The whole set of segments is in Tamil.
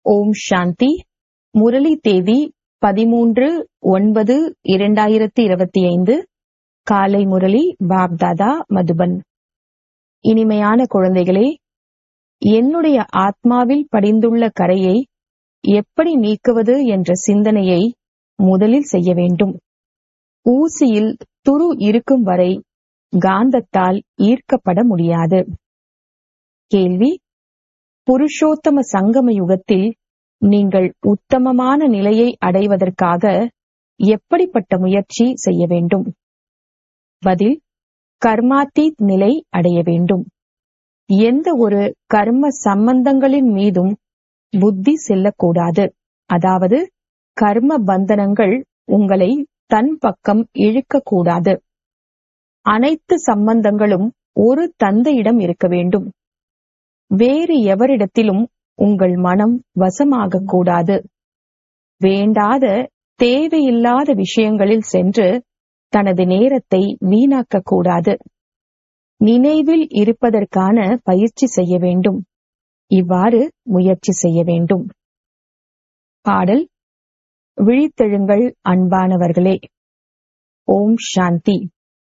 ஓம் சாந்தி முரளி தேதி பதிமூன்று ஒன்பது இரண்டாயிரத்தி இருபத்தி ஐந்து காலை முரளி பாப்தாதா மதுபன் இனிமையான குழந்தைகளே என்னுடைய ஆத்மாவில் படிந்துள்ள கரையை எப்படி நீக்குவது என்ற சிந்தனையை முதலில் செய்ய வேண்டும் ஊசியில் துரு இருக்கும் வரை காந்தத்தால் ஈர்க்கப்பட முடியாது கேள்வி புருஷோத்தம சங்கம யுகத்தில் நீங்கள் உத்தமமான நிலையை அடைவதற்காக எப்படிப்பட்ட முயற்சி செய்ய வேண்டும் பதில் கர்மாத்தீத் நிலை அடைய வேண்டும் எந்த ஒரு கர்ம சம்பந்தங்களின் மீதும் புத்தி செல்லக்கூடாது அதாவது கர்ம பந்தனங்கள் உங்களை தன் பக்கம் இழுக்கக்கூடாது அனைத்து சம்பந்தங்களும் ஒரு தந்தையிடம் இருக்க வேண்டும் வேறு எவரிடத்திலும் உங்கள் மனம் வசமாகக் கூடாது வேண்டாத தேவையில்லாத விஷயங்களில் சென்று தனது நேரத்தை வீணாக்கக் கூடாது நினைவில் இருப்பதற்கான பயிற்சி செய்ய வேண்டும் இவ்வாறு முயற்சி செய்ய வேண்டும் பாடல் விழித்தெழுங்கள் அன்பானவர்களே ஓம் சாந்தி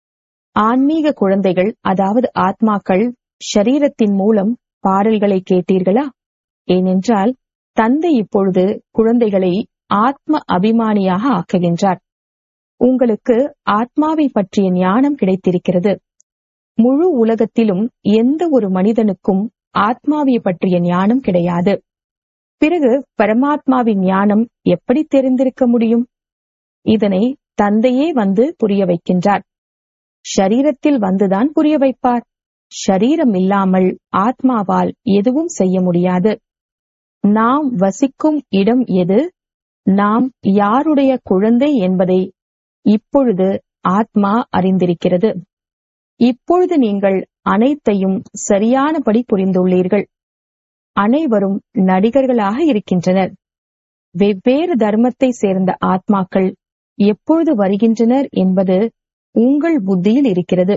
ஆன்மீக குழந்தைகள் அதாவது ஆத்மாக்கள் ஷரீரத்தின் மூலம் பாடல்களை கேட்டீர்களா ஏனென்றால் தந்தை இப்பொழுது குழந்தைகளை ஆத்ம அபிமானியாக ஆக்குகின்றார் உங்களுக்கு ஆத்மாவை பற்றிய ஞானம் கிடைத்திருக்கிறது முழு உலகத்திலும் எந்த ஒரு மனிதனுக்கும் ஆத்மாவை பற்றிய ஞானம் கிடையாது பிறகு பரமாத்மாவின் ஞானம் எப்படி தெரிந்திருக்க முடியும் இதனை தந்தையே வந்து புரிய வைக்கின்றார் ஷரீரத்தில் வந்துதான் புரிய வைப்பார் ஷரீரம் இல்லாமல் ஆத்மாவால் எதுவும் செய்ய முடியாது நாம் வசிக்கும் இடம் எது நாம் யாருடைய குழந்தை என்பதை இப்பொழுது ஆத்மா அறிந்திருக்கிறது இப்பொழுது நீங்கள் அனைத்தையும் சரியானபடி புரிந்துள்ளீர்கள் அனைவரும் நடிகர்களாக இருக்கின்றனர் வெவ்வேறு தர்மத்தை சேர்ந்த ஆத்மாக்கள் எப்பொழுது வருகின்றனர் என்பது உங்கள் புத்தியில் இருக்கிறது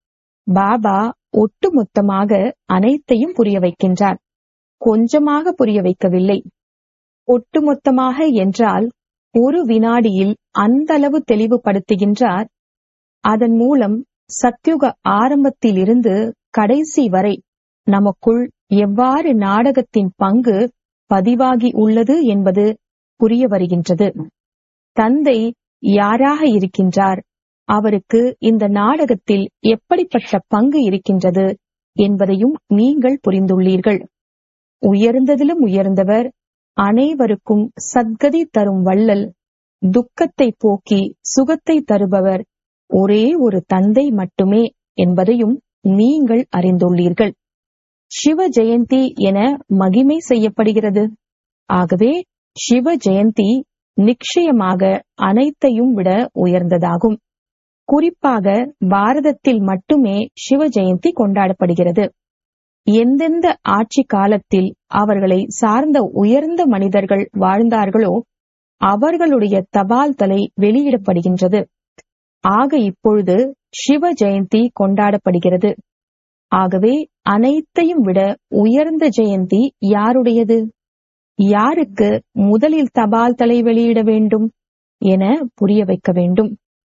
பாபா ஒட்டுமொத்தமாக அனைத்தையும் புரிய வைக்கின்றார் கொஞ்சமாக புரிய வைக்கவில்லை ஒட்டுமொத்தமாக என்றால் ஒரு வினாடியில் அந்த அளவு தெளிவுபடுத்துகின்றார் அதன் மூலம் சத்யுக ஆரம்பத்திலிருந்து கடைசி வரை நமக்குள் எவ்வாறு நாடகத்தின் பங்கு பதிவாகி உள்ளது என்பது புரிய வருகின்றது தந்தை யாராக இருக்கின்றார் அவருக்கு இந்த நாடகத்தில் எப்படிப்பட்ட பங்கு இருக்கின்றது என்பதையும் நீங்கள் புரிந்துள்ளீர்கள் உயர்ந்ததிலும் உயர்ந்தவர் அனைவருக்கும் சத்கதி தரும் வள்ளல் துக்கத்தை போக்கி சுகத்தை தருபவர் ஒரே ஒரு தந்தை மட்டுமே என்பதையும் நீங்கள் அறிந்துள்ளீர்கள் சிவ ஜெயந்தி என மகிமை செய்யப்படுகிறது ஆகவே சிவ ஜெயந்தி நிச்சயமாக அனைத்தையும் விட உயர்ந்ததாகும் குறிப்பாக பாரதத்தில் மட்டுமே சிவ ஜெயந்தி கொண்டாடப்படுகிறது எந்தெந்த ஆட்சி காலத்தில் அவர்களை சார்ந்த உயர்ந்த மனிதர்கள் வாழ்ந்தார்களோ அவர்களுடைய தபால் தலை வெளியிடப்படுகின்றது ஆக இப்பொழுது சிவ ஜெயந்தி கொண்டாடப்படுகிறது ஆகவே அனைத்தையும் விட உயர்ந்த ஜெயந்தி யாருடையது யாருக்கு முதலில் தபால் தலை வெளியிட வேண்டும் என புரிய வைக்க வேண்டும்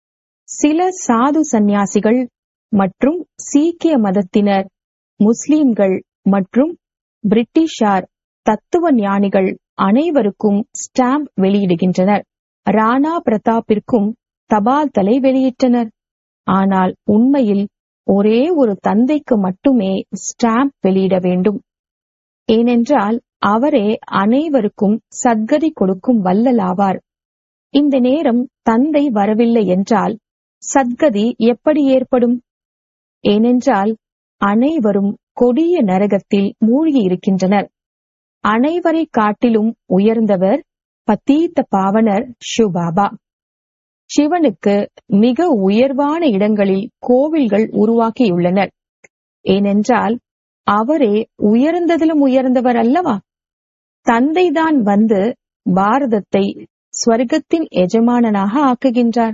சில சாது சந்நியாசிகள் மற்றும் சீக்கிய மதத்தினர் முஸ்லிம்கள் மற்றும் பிரிட்டிஷார் தத்துவ ஞானிகள் அனைவருக்கும் ஸ்டாம்ப் வெளியிடுகின்றனர் ராணா பிரதாப்பிற்கும் தபால் தலை வெளியிட்டனர் ஆனால் உண்மையில் ஒரே ஒரு தந்தைக்கு மட்டுமே ஸ்டாம்ப் வெளியிட வேண்டும் ஏனென்றால் அவரே அனைவருக்கும் சத்கதி கொடுக்கும் வல்லல் ஆவார் இந்த நேரம் தந்தை வரவில்லை என்றால் சத்கதி எப்படி ஏற்படும் ஏனென்றால் அனைவரும் கொடிய நரகத்தில் மூழ்கி இருக்கின்றனர் அனைவரை காட்டிலும் உயர்ந்தவர் பத்தீத்த பாவனர் ஷிவபாபா சிவனுக்கு மிக உயர்வான இடங்களில் கோவில்கள் உருவாக்கியுள்ளனர் ஏனென்றால் அவரே உயர்ந்ததிலும் உயர்ந்தவர் அல்லவா தந்தைதான் வந்து பாரதத்தை ஸ்வர்க்கத்தின் எஜமானனாக ஆக்குகின்றார்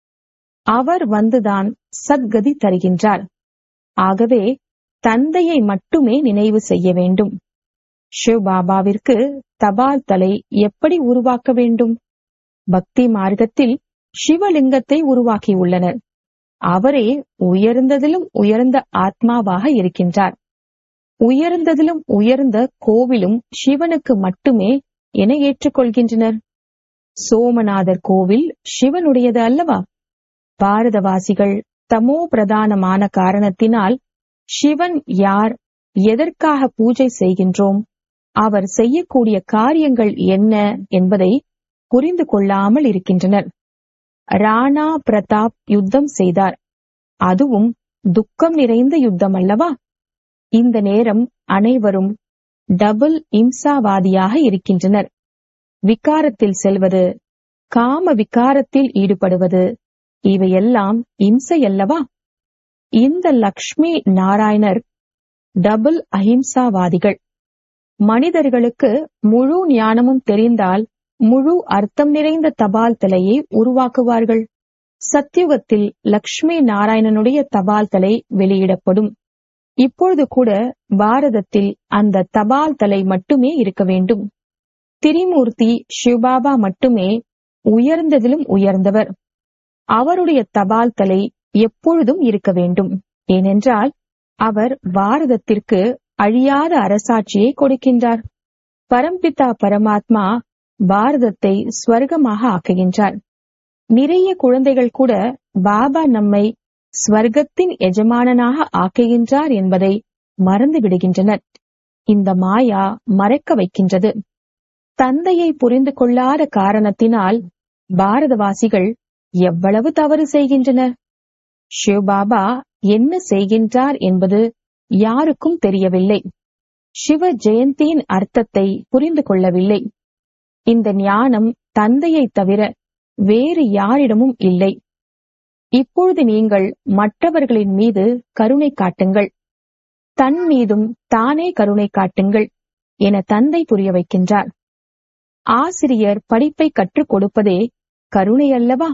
அவர் வந்துதான் சத்கதி தருகின்றார் ஆகவே தந்தையை மட்டுமே நினைவு செய்ய வேண்டும் ஷிவ் பாபாவிற்கு தபால் தலை எப்படி உருவாக்க வேண்டும் பக்தி மார்க்கத்தில் சிவலிங்கத்தை உருவாக்கியுள்ளனர் அவரே உயர்ந்ததிலும் உயர்ந்த ஆத்மாவாக இருக்கின்றார் உயர்ந்ததிலும் உயர்ந்த கோவிலும் சிவனுக்கு மட்டுமே என ஏற்றுக்கொள்கின்றனர் சோமநாதர் கோவில் சிவனுடையது அல்லவா பாரதவாசிகள் தமோ பிரதானமான காரணத்தினால் சிவன் யார் எதற்காக பூஜை செய்கின்றோம் அவர் செய்யக்கூடிய காரியங்கள் என்ன என்பதை புரிந்து கொள்ளாமல் இருக்கின்றனர் ராணா பிரதாப் யுத்தம் செய்தார் அதுவும் துக்கம் நிறைந்த யுத்தம் அல்லவா இந்த நேரம் அனைவரும் டபுள் இம்சாவாதியாக இருக்கின்றனர் விகாரத்தில் செல்வது காம விகாரத்தில் ஈடுபடுவது இவையெல்லாம் இம்சையல்லவா இந்த லக்ஷ்மி நாராயணர் டபுள் அஹிம்சாவாதிகள் மனிதர்களுக்கு முழு ஞானமும் தெரிந்தால் முழு அர்த்தம் நிறைந்த தபால் தலையை உருவாக்குவார்கள் சத்யுகத்தில் லக்ஷ்மி நாராயணனுடைய தபால் தலை வெளியிடப்படும் இப்பொழுது கூட பாரதத்தில் அந்த தபால் தலை மட்டுமே இருக்க வேண்டும் திரிமூர்த்தி சிவபாபா மட்டுமே உயர்ந்ததிலும் உயர்ந்தவர் அவருடைய தபால் தலை எப்பொழுதும் இருக்க வேண்டும் ஏனென்றால் அவர் பாரதத்திற்கு அழியாத அரசாட்சியை கொடுக்கின்றார் பரம்பிதா பரமாத்மா பாரதத்தை ஸ்வர்க்கமாக ஆக்குகின்றார் நிறைய குழந்தைகள் கூட பாபா நம்மை ஸ்வர்க்கத்தின் எஜமானனாக ஆக்குகின்றார் என்பதை மறந்து விடுகின்றனர் இந்த மாயா மறைக்க வைக்கின்றது தந்தையை புரிந்து கொள்ளாத காரணத்தினால் பாரதவாசிகள் எவ்வளவு தவறு செய்கின்றனர் சிவபாபா என்ன செய்கின்றார் என்பது யாருக்கும் தெரியவில்லை சிவ ஜெயந்தியின் அர்த்தத்தை புரிந்து கொள்ளவில்லை இந்த ஞானம் தந்தையை தவிர வேறு யாரிடமும் இல்லை இப்பொழுது நீங்கள் மற்றவர்களின் மீது கருணை காட்டுங்கள் தன் மீதும் தானே கருணை காட்டுங்கள் என தந்தை புரிய வைக்கின்றார் ஆசிரியர் படிப்பை கற்றுக் கொடுப்பதே கருணை அல்லவா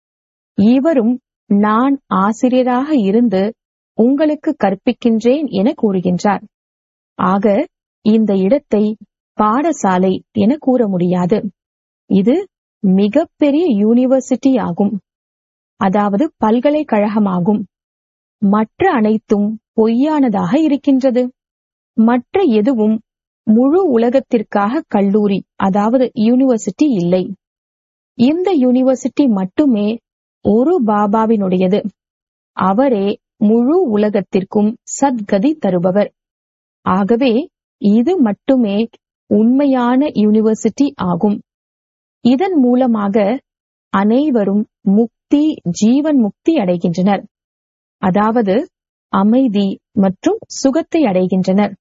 இவரும் நான் ஆசிரியராக இருந்து உங்களுக்கு கற்பிக்கின்றேன் என கூறுகின்றார் ஆக இந்த இடத்தை பாடசாலை என கூற முடியாது இது மிகப்பெரிய யூனிவர்சிட்டி ஆகும் அதாவது பல்கலைக்கழகமாகும் மற்ற அனைத்தும் பொய்யானதாக இருக்கின்றது மற்ற எதுவும் முழு உலகத்திற்காக கல்லூரி அதாவது யூனிவர்சிட்டி இல்லை இந்த யூனிவர்சிட்டி மட்டுமே ஒரு பாபாவினுடையது அவரே முழு உலகத்திற்கும் சத்கதி தருபவர் ஆகவே இது மட்டுமே உண்மையான யூனிவர்சிட்டி ஆகும் இதன் மூலமாக அனைவரும் முக்தி ஜீவன் முக்தி அடைகின்றனர் அதாவது அமைதி மற்றும் சுகத்தை அடைகின்றனர்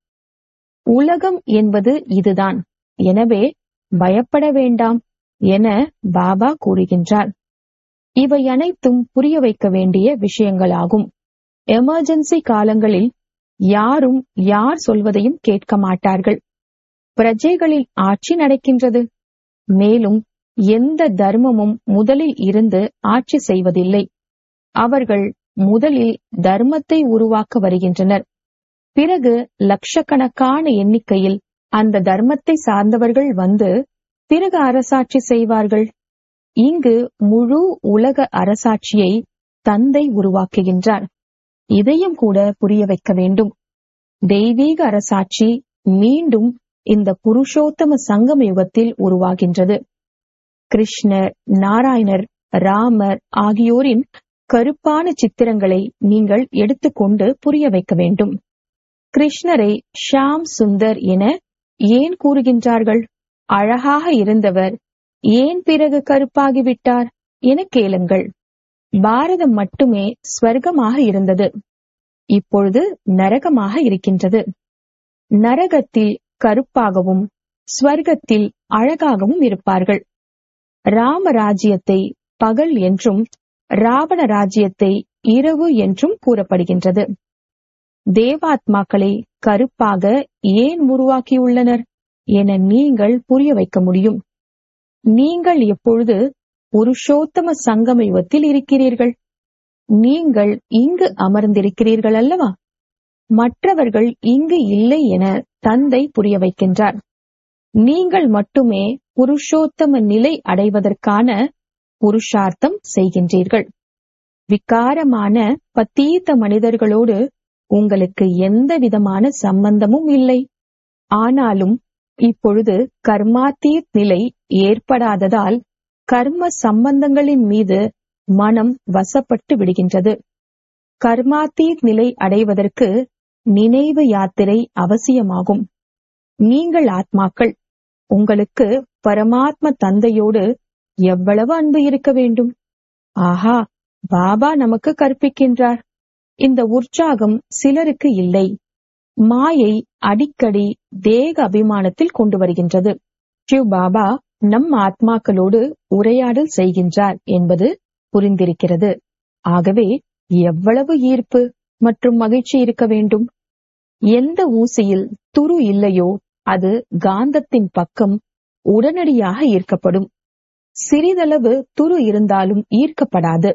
உலகம் என்பது இதுதான் எனவே பயப்பட வேண்டாம் என பாபா கூறுகின்றார் இவை அனைத்தும் புரிய வைக்க வேண்டிய விஷயங்களாகும் எமர்ஜென்சி காலங்களில் யாரும் யார் சொல்வதையும் கேட்க மாட்டார்கள் பிரஜைகளில் ஆட்சி நடக்கின்றது மேலும் எந்த தர்மமும் முதலில் இருந்து ஆட்சி செய்வதில்லை அவர்கள் முதலில் தர்மத்தை உருவாக்க வருகின்றனர் பிறகு லட்சக்கணக்கான எண்ணிக்கையில் அந்த தர்மத்தை சார்ந்தவர்கள் வந்து பிறகு அரசாட்சி செய்வார்கள் இங்கு முழு உலக அரசாட்சியை தந்தை உருவாக்குகின்றார் இதையும் கூட புரிய வைக்க வேண்டும் தெய்வீக அரசாட்சி மீண்டும் இந்த புருஷோத்தம சங்கம யுகத்தில் உருவாகின்றது கிருஷ்ணர் நாராயணர் ராமர் ஆகியோரின் கருப்பான சித்திரங்களை நீங்கள் எடுத்துக்கொண்டு புரிய வைக்க வேண்டும் கிருஷ்ணரை ஷாம் சுந்தர் என ஏன் கூறுகின்றார்கள் அழகாக இருந்தவர் ஏன் பிறகு கருப்பாகிவிட்டார் என கேளுங்கள் பாரதம் மட்டுமே ஸ்வர்க்கமாக இருந்தது இப்பொழுது நரகமாக இருக்கின்றது நரகத்தில் கருப்பாகவும் ஸ்வர்க்கத்தில் அழகாகவும் இருப்பார்கள் ராம ராஜ்யத்தை பகல் என்றும் ராவண ராஜ்யத்தை இரவு என்றும் கூறப்படுகின்றது தேவாத்மாக்களை கருப்பாக ஏன் உருவாக்கியுள்ளனர் என நீங்கள் புரிய வைக்க முடியும் நீங்கள் எப்பொழுது புருஷோத்தம சங்கம யுகத்தில் இருக்கிறீர்கள் நீங்கள் இங்கு அமர்ந்திருக்கிறீர்கள் அல்லவா மற்றவர்கள் இங்கு இல்லை என தந்தை புரிய வைக்கின்றார் நீங்கள் மட்டுமே புருஷோத்தம நிலை அடைவதற்கான புருஷார்த்தம் செய்கின்றீர்கள் விகாரமான பத்தீத்த மனிதர்களோடு உங்களுக்கு எந்த விதமான சம்பந்தமும் இல்லை ஆனாலும் இப்பொழுது கர்மாத்தீத் நிலை ஏற்படாததால் கர்ம சம்பந்தங்களின் மீது மனம் வசப்பட்டு விடுகின்றது கர்மாத்தீத் நிலை அடைவதற்கு நினைவு யாத்திரை அவசியமாகும் நீங்கள் ஆத்மாக்கள் உங்களுக்கு பரமாத்ம தந்தையோடு எவ்வளவு அன்பு இருக்க வேண்டும் ஆஹா பாபா நமக்கு கற்பிக்கின்றார் இந்த உற்சாகம் சிலருக்கு இல்லை மாயை அடிக்கடி தேக அபிமானத்தில் கொண்டு வருகின்றது சிவ் பாபா நம் ஆத்மாக்களோடு உரையாடல் செய்கின்றார் என்பது புரிந்திருக்கிறது ஆகவே எவ்வளவு ஈர்ப்பு மற்றும் மகிழ்ச்சி இருக்க வேண்டும் எந்த ஊசியில் துரு இல்லையோ அது காந்தத்தின் பக்கம் உடனடியாக ஈர்க்கப்படும் சிறிதளவு துரு இருந்தாலும் ஈர்க்கப்படாது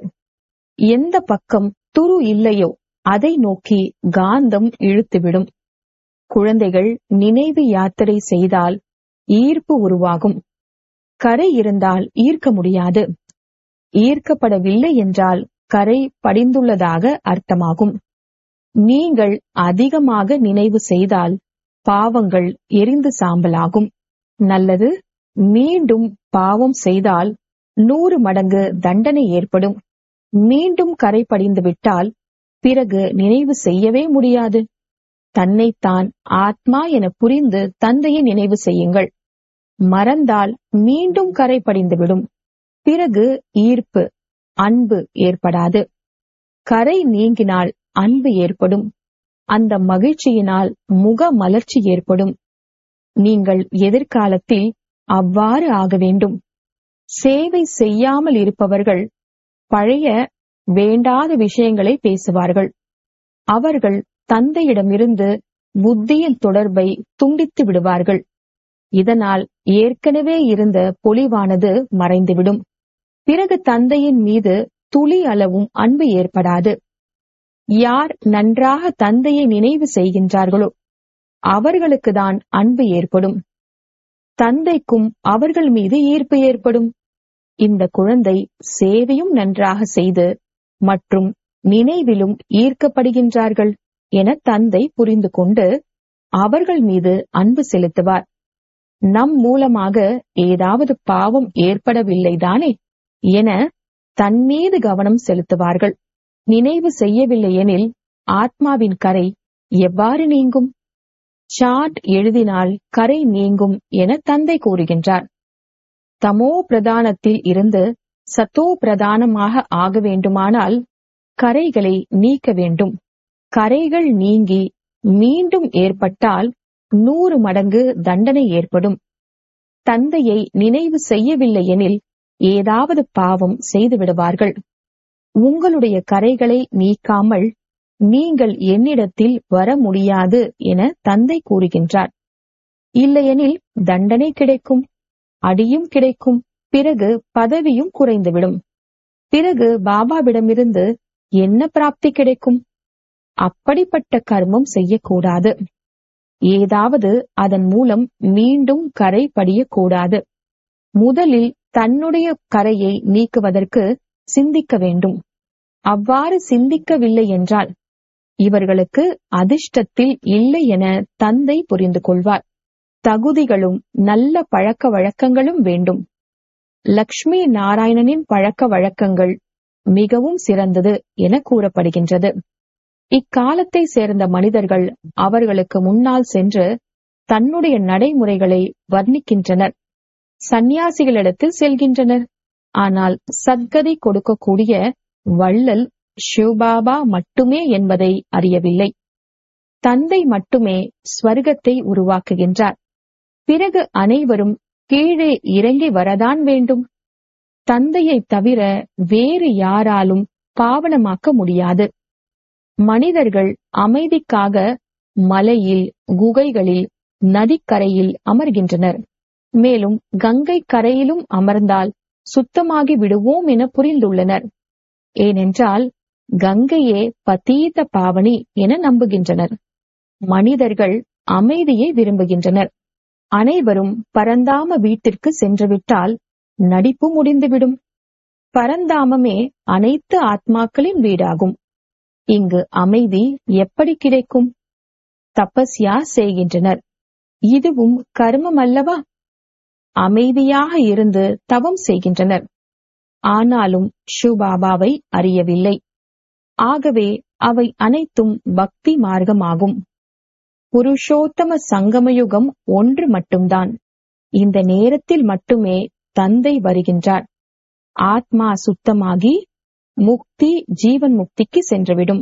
எந்த பக்கம் துரு இல்லையோ அதை நோக்கி காந்தம் இழுத்துவிடும் குழந்தைகள் நினைவு யாத்திரை செய்தால் ஈர்ப்பு உருவாகும் கரை இருந்தால் ஈர்க்க முடியாது ஈர்க்கப்படவில்லை என்றால் கரை படிந்துள்ளதாக அர்த்தமாகும் நீங்கள் அதிகமாக நினைவு செய்தால் பாவங்கள் எரிந்து சாம்பலாகும் நல்லது மீண்டும் பாவம் செய்தால் நூறு மடங்கு தண்டனை ஏற்படும் மீண்டும் கரை படிந்து விட்டால் பிறகு நினைவு செய்யவே முடியாது தன்னைத்தான் ஆத்மா என புரிந்து தந்தையை நினைவு செய்யுங்கள் மறந்தால் மீண்டும் கரை படிந்துவிடும் பிறகு ஈர்ப்பு அன்பு ஏற்படாது கரை நீங்கினால் அன்பு ஏற்படும் அந்த மகிழ்ச்சியினால் முக மலர்ச்சி ஏற்படும் நீங்கள் எதிர்காலத்தில் அவ்வாறு ஆக வேண்டும் சேவை செய்யாமல் இருப்பவர்கள் பழைய வேண்டாத விஷயங்களை பேசுவார்கள் அவர்கள் தந்தையிடமிருந்து புத்தியின் தொடர்பை துண்டித்து விடுவார்கள் இதனால் ஏற்கனவே இருந்த பொலிவானது மறைந்துவிடும் பிறகு தந்தையின் மீது துளி அளவும் அன்பு ஏற்படாது யார் நன்றாக தந்தையை நினைவு செய்கின்றார்களோ அவர்களுக்குதான் அன்பு ஏற்படும் தந்தைக்கும் அவர்கள் மீது ஈர்ப்பு ஏற்படும் இந்த குழந்தை சேவையும் நன்றாக செய்து மற்றும் நினைவிலும் ஈர்க்கப்படுகின்றார்கள் என தந்தை புரிந்து கொண்டு அவர்கள் மீது அன்பு செலுத்துவார் நம் மூலமாக ஏதாவது பாவம் ஏற்படவில்லைதானே என தன்மீது கவனம் செலுத்துவார்கள் நினைவு செய்யவில்லை எனில் ஆத்மாவின் கரை எவ்வாறு நீங்கும் சாட் எழுதினால் கரை நீங்கும் என தந்தை கூறுகின்றார் தமோ பிரதானத்தில் இருந்து சத்தோ பிரதானமாக ஆக வேண்டுமானால் கரைகளை நீக்க வேண்டும் கரைகள் நீங்கி மீண்டும் ஏற்பட்டால் நூறு மடங்கு தண்டனை ஏற்படும் தந்தையை நினைவு செய்யவில்லை எனில் ஏதாவது பாவம் செய்து விடுவார்கள் உங்களுடைய கரைகளை நீக்காமல் நீங்கள் என்னிடத்தில் வர முடியாது என தந்தை கூறுகின்றார் இல்லையெனில் தண்டனை கிடைக்கும் அடியும் கிடைக்கும் பிறகு பதவியும் குறைந்துவிடும் பிறகு பாபாவிடமிருந்து என்ன பிராப்தி கிடைக்கும் அப்படிப்பட்ட கர்மம் செய்யக்கூடாது ஏதாவது அதன் மூலம் மீண்டும் கரை படியக்கூடாது முதலில் தன்னுடைய கரையை நீக்குவதற்கு சிந்திக்க வேண்டும் அவ்வாறு சிந்திக்கவில்லை என்றால் இவர்களுக்கு அதிர்ஷ்டத்தில் இல்லை என தந்தை புரிந்து கொள்வார் தகுதிகளும் நல்ல பழக்க வழக்கங்களும் வேண்டும் லக்ஷ்மி நாராயணனின் பழக்க வழக்கங்கள் மிகவும் சிறந்தது என கூறப்படுகின்றது இக்காலத்தை சேர்ந்த மனிதர்கள் அவர்களுக்கு முன்னால் சென்று தன்னுடைய நடைமுறைகளை வர்ணிக்கின்றனர் சந்நியாசிகளிடத்தில் செல்கின்றனர் ஆனால் சத்கதி கொடுக்கக்கூடிய வள்ளல் சிவபாபா மட்டுமே என்பதை அறியவில்லை தந்தை மட்டுமே ஸ்வர்க்கத்தை உருவாக்குகின்றார் பிறகு அனைவரும் கீழே இறங்கி வரதான் வேண்டும் தந்தையை தவிர வேறு யாராலும் பாவனமாக்க முடியாது மனிதர்கள் அமைதிக்காக மலையில் குகைகளில் நதிக்கரையில் அமர்கின்றனர் மேலும் கங்கை கரையிலும் அமர்ந்தால் சுத்தமாகி விடுவோம் என புரிந்துள்ளனர் ஏனென்றால் கங்கையே பதீத பாவனி என நம்புகின்றனர் மனிதர்கள் அமைதியை விரும்புகின்றனர் அனைவரும் பரந்தாம வீட்டிற்கு சென்றுவிட்டால் நடிப்பு முடிந்துவிடும் பரந்தாமமே அனைத்து ஆத்மாக்களின் வீடாகும் இங்கு அமைதி எப்படி கிடைக்கும் தபஸ்யா செய்கின்றனர் இதுவும் கர்மம் அல்லவா அமைதியாக இருந்து தவம் செய்கின்றனர் ஆனாலும் ஷுபாபாவை அறியவில்லை ஆகவே அவை அனைத்தும் பக்தி மார்க்கமாகும் புருஷோத்தம சங்கமயுகம் ஒன்று மட்டும்தான் இந்த நேரத்தில் மட்டுமே தந்தை வருகின்றார் ஆத்மா சுத்தமாகி முக்தி ஜீவன் முக்திக்கு சென்றுவிடும்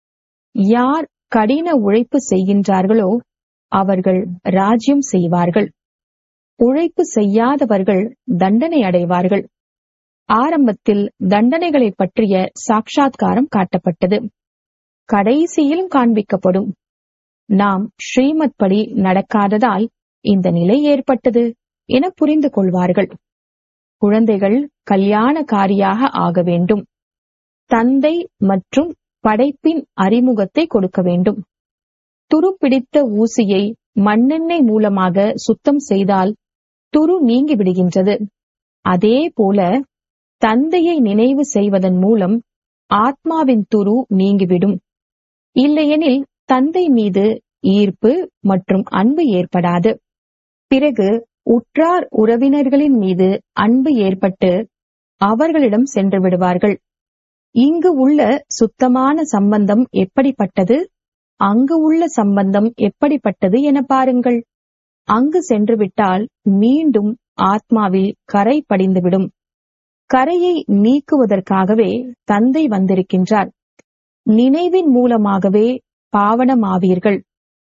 யார் கடின உழைப்பு செய்கின்றார்களோ அவர்கள் ராஜ்யம் செய்வார்கள் உழைப்பு செய்யாதவர்கள் தண்டனை அடைவார்கள் ஆரம்பத்தில் தண்டனைகளை பற்றிய சாட்சாத்காரம் காட்டப்பட்டது கடைசியிலும் காண்பிக்கப்படும் நாம் ஸ்ரீமத் படி நடக்காததால் இந்த நிலை ஏற்பட்டது என புரிந்து கொள்வார்கள் குழந்தைகள் கல்யாணக்காரியாக ஆக வேண்டும் தந்தை மற்றும் படைப்பின் அறிமுகத்தை கொடுக்க வேண்டும் துரு பிடித்த ஊசியை மண்ணெண்ணெய் மூலமாக சுத்தம் செய்தால் துரு நீங்கி விடுகின்றது அதே போல தந்தையை நினைவு செய்வதன் மூலம் ஆத்மாவின் துரு நீங்கிவிடும் இல்லையெனில் தந்தை மீது ஈர்ப்பு மற்றும் அன்பு ஏற்படாது பிறகு உற்றார் உறவினர்களின் மீது அன்பு ஏற்பட்டு அவர்களிடம் சென்று விடுவார்கள் இங்கு உள்ள சுத்தமான சம்பந்தம் எப்படிப்பட்டது அங்கு உள்ள சம்பந்தம் எப்படிப்பட்டது என பாருங்கள் அங்கு சென்று விட்டால் மீண்டும் ஆத்மாவில் கரை படிந்துவிடும் கரையை நீக்குவதற்காகவே தந்தை வந்திருக்கின்றார் நினைவின் மூலமாகவே பாவனமாவீர்கள்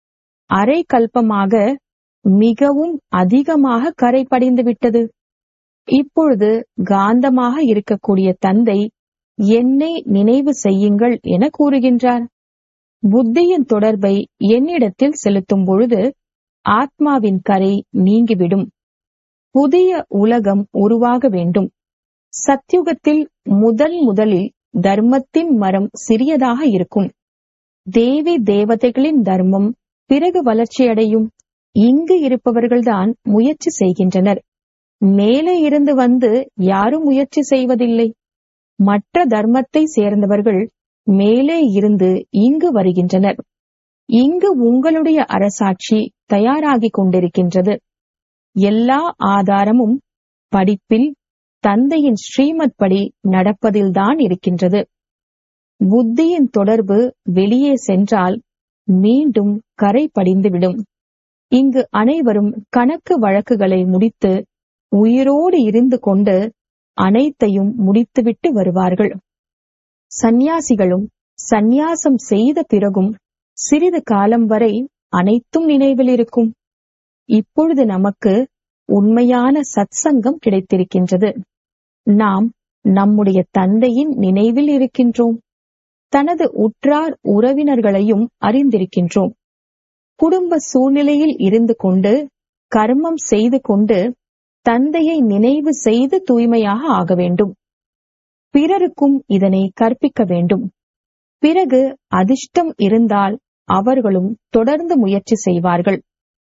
அரை கல்பமாக மிகவும் அதிகமாக கரை படிந்து விட்டது இப்பொழுது காந்தமாக இருக்கக்கூடிய தந்தை என்னை நினைவு செய்யுங்கள் என கூறுகின்றார் புத்தியின் தொடர்பை என்னிடத்தில் செலுத்தும் பொழுது ஆத்மாவின் கரை நீங்கிவிடும் புதிய உலகம் உருவாக வேண்டும் சத்யுகத்தில் முதல் முதலில் தர்மத்தின் மரம் சிறியதாக இருக்கும் தேவி தேவதைகளின் தர்மம் பிறகு வளர்ச்சியடையும் இங்கு இருப்பவர்கள்தான் முயற்சி செய்கின்றனர் மேலே இருந்து வந்து யாரும் முயற்சி செய்வதில்லை மற்ற தர்மத்தை சேர்ந்தவர்கள் மேலே இருந்து இங்கு வருகின்றனர் இங்கு உங்களுடைய அரசாட்சி தயாராகிக் கொண்டிருக்கின்றது எல்லா ஆதாரமும் படிப்பில் தந்தையின் ஸ்ரீமத் படி நடப்பதில்தான் இருக்கின்றது புத்தியின் தொடர்பு வெளியே சென்றால் மீண்டும் கரை படிந்துவிடும் இங்கு அனைவரும் கணக்கு வழக்குகளை முடித்து உயிரோடு இருந்து கொண்டு அனைத்தையும் முடித்துவிட்டு வருவார்கள் சந்நியாசிகளும் சந்நியாசம் செய்த பிறகும் சிறிது காலம் வரை அனைத்தும் நினைவில் இருக்கும் இப்பொழுது நமக்கு உண்மையான சத்சங்கம் கிடைத்திருக்கின்றது நாம் நம்முடைய தந்தையின் நினைவில் இருக்கின்றோம் தனது உற்றார் உறவினர்களையும் அறிந்திருக்கின்றோம் குடும்ப சூழ்நிலையில் இருந்து கொண்டு கர்மம் செய்து கொண்டு தந்தையை நினைவு செய்து தூய்மையாக ஆக வேண்டும் பிறருக்கும் இதனை கற்பிக்க வேண்டும் பிறகு அதிர்ஷ்டம் இருந்தால் அவர்களும் தொடர்ந்து முயற்சி செய்வார்கள்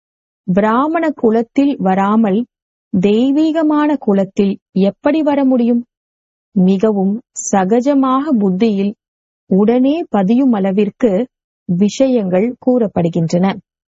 பிராமண குலத்தில் வராமல் தெய்வீகமான குலத்தில் எப்படி வர முடியும் மிகவும் சகஜமாக புத்தியில் உடனே பதியும் அளவிற்கு விஷயங்கள் கூறப்படுகின்றன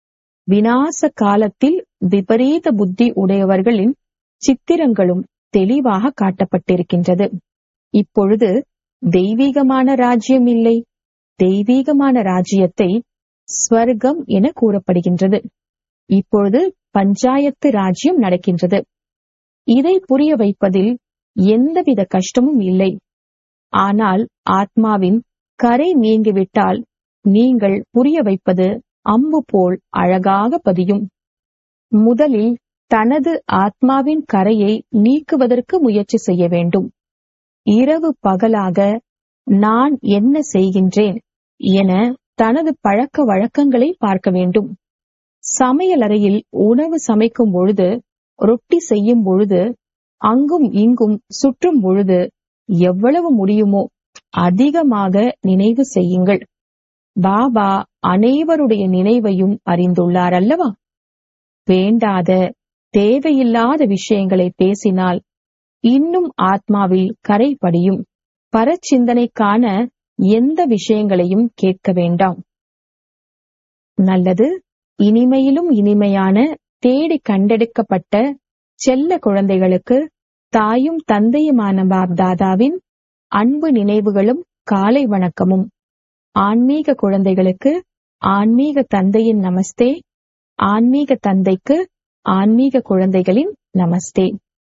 வினாச காலத்தில் விபரீத புத்தி உடையவர்களின் சித்திரங்களும் தெளிவாக காட்டப்பட்டிருக்கின்றது இப்பொழுது தெய்வீகமான ராஜ்யம் இல்லை தெய்வீகமான ராஜ்யத்தை ஸ்வர்க்கம் என கூறப்படுகின்றது இப்பொழுது பஞ்சாயத்து ராஜ்யம் நடக்கின்றது இதை புரிய வைப்பதில் எந்தவித கஷ்டமும் இல்லை ஆனால் ஆத்மாவின் கரை நீங்கிவிட்டால் நீங்கள் புரிய வைப்பது அம்பு போல் அழகாக பதியும் முதலில் தனது ஆத்மாவின் கரையை நீக்குவதற்கு முயற்சி செய்ய வேண்டும் இரவு பகலாக நான் என்ன செய்கின்றேன் என தனது பழக்க வழக்கங்களை பார்க்க வேண்டும் சமையலறையில் உணவு சமைக்கும் பொழுது ரொட்டி செய்யும் பொழுது அங்கும் இங்கும் சுற்றும் பொழுது எவ்வளவு முடியுமோ அதிகமாக நினைவு செய்யுங்கள் பாபா அனைவருடைய நினைவையும் அறிந்துள்ளார் அல்லவா வேண்டாத தேவையில்லாத விஷயங்களை பேசினால் இன்னும் ஆத்மாவில் கரை படியும் பரச்சிந்தனைக்கான எந்த விஷயங்களையும் கேட்க வேண்டாம் நல்லது இனிமையிலும் இனிமையான தேடி கண்டெடுக்கப்பட்ட செல்ல குழந்தைகளுக்கு தாயும் தந்தையுமான பாப்தாதாவின் அன்பு நினைவுகளும் காலை வணக்கமும் ஆன்மீக குழந்தைகளுக்கு ஆன்மீக தந்தையின் நமஸ்தே ஆன்மீக தந்தைக்கு ஆன்மீக குழந்தைகளின் நமஸ்தே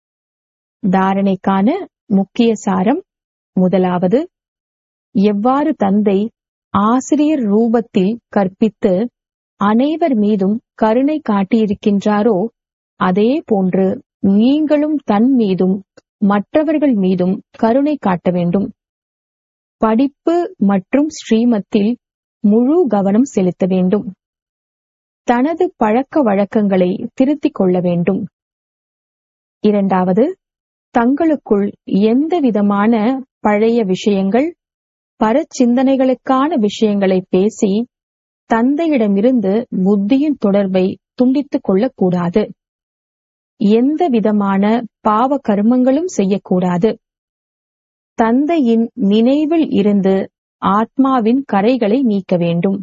தாரணைக்கான முக்கிய சாரம் முதலாவது எவ்வாறு தந்தை ஆசிரியர் ரூபத்தில் கற்பித்து அனைவர் மீதும் கருணை காட்டியிருக்கின்றாரோ அதே போன்று நீங்களும் தன் மீதும் மற்றவர்கள் மீதும் கருணை காட்ட வேண்டும் படிப்பு மற்றும் ஸ்ரீமத்தில் முழு கவனம் செலுத்த வேண்டும் தனது பழக்க வழக்கங்களை திருத்திக் கொள்ள வேண்டும் இரண்டாவது தங்களுக்குள் எந்த விதமான பழைய விஷயங்கள் பரச்சிந்தனைகளுக்கான விஷயங்களை பேசி தந்தையிடமிருந்து புத்தியின் தொடர்பை துண்டித்துக் கொள்ளக்கூடாது எந்த விதமான பாவ கர்மங்களும் செய்யக்கூடாது தந்தையின் நினைவில் இருந்து ஆத்மாவின் கரைகளை நீக்க வேண்டும்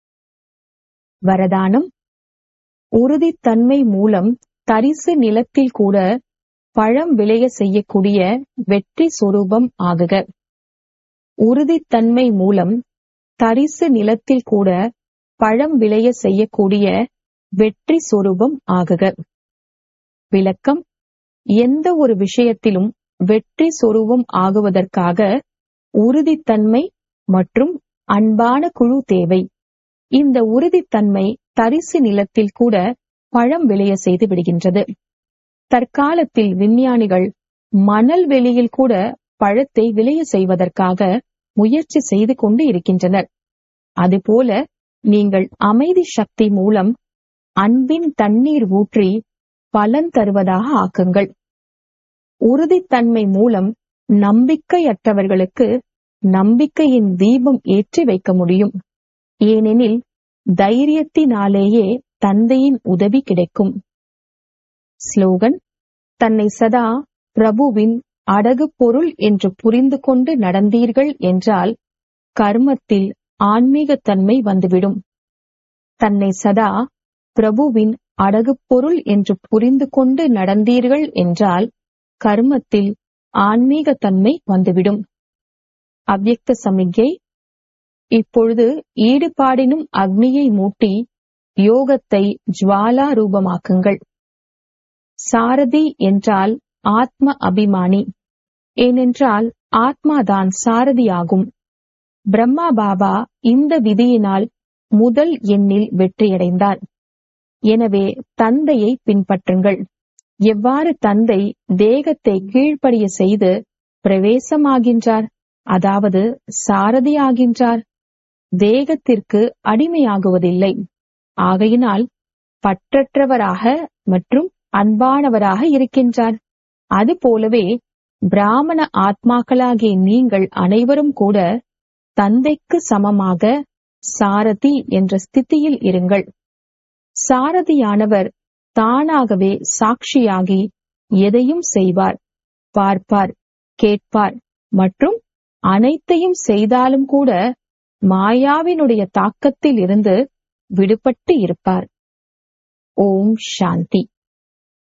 வரதானம் உறுதித்தன்மை மூலம் தரிசு நிலத்தில் கூட பழம் விளைய செய்யக்கூடிய வெற்றி சொரூபம் ஆகுக உறுதித்தன்மை மூலம் தரிசு நிலத்தில் கூட பழம் விளைய செய்யக்கூடிய வெற்றி சொரூபம் ஆகுக விளக்கம் எந்த ஒரு விஷயத்திலும் வெற்றி சொரூபம் ஆகுவதற்காக உறுதித்தன்மை மற்றும் அன்பான குழு தேவை இந்த உறுதித்தன்மை தரிசு நிலத்தில் கூட பழம் விளைய செய்து விடுகின்றது தற்காலத்தில் விஞ்ஞானிகள் மணல் வெளியில் கூட பழத்தை விளைய செய்வதற்காக முயற்சி செய்து கொண்டு இருக்கின்றனர் அதுபோல நீங்கள் அமைதி சக்தி மூலம் அன்பின் தண்ணீர் ஊற்றி பலன் தருவதாக ஆக்குங்கள் உறுதித்தன்மை மூலம் நம்பிக்கையற்றவர்களுக்கு நம்பிக்கையின் தீபம் ஏற்றி வைக்க முடியும் ஏனெனில் தைரியத்தினாலேயே தந்தையின் உதவி கிடைக்கும் ஸ்லோகன் தன்னை சதா பிரபுவின் அடகு பொருள் என்று புரிந்து கொண்டு நடந்தீர்கள் என்றால் கர்மத்தில் ஆன்மீகத்தன்மை வந்துவிடும் தன்னை சதா பிரபுவின் அடகு பொருள் என்று புரிந்து கொண்டு நடந்தீர்கள் என்றால் கர்மத்தில் ஆன்மீகத்தன்மை வந்துவிடும் அவ்யக்த சமிக்கை இப்பொழுது ஈடுபாடினும் அக்னியை மூட்டி யோகத்தை ஜுவாலா ரூபமாக்குங்கள் சாரதி என்றால் ஆத்ம அபிமானி ஏனென்றால் ஆத்மாதான் சாரதியாகும் பிரம்மா பாபா இந்த விதியினால் முதல் எண்ணில் வெற்றியடைந்தார் எனவே தந்தையை பின்பற்றுங்கள் எவ்வாறு தந்தை தேகத்தை கீழ்ப்படிய செய்து பிரவேசமாகின்றார் அதாவது சாரதியாகின்றார் தேகத்திற்கு அடிமையாகுவதில்லை ஆகையினால் பற்றற்றவராக மற்றும் அன்பானவராக இருக்கின்றார் அதுபோலவே பிராமண ஆத்மாக்களாகிய நீங்கள் அனைவரும் கூட தந்தைக்கு சமமாக சாரதி என்ற ஸ்திதியில் இருங்கள் சாரதியானவர் தானாகவே சாட்சியாகி எதையும் செய்வார் பார்ப்பார் கேட்பார் மற்றும் அனைத்தையும் செய்தாலும் கூட மாயாவினுடைய தாக்கத்தில் இருந்து விடுபட்டு இருப்பார் ஓம் சாந்தி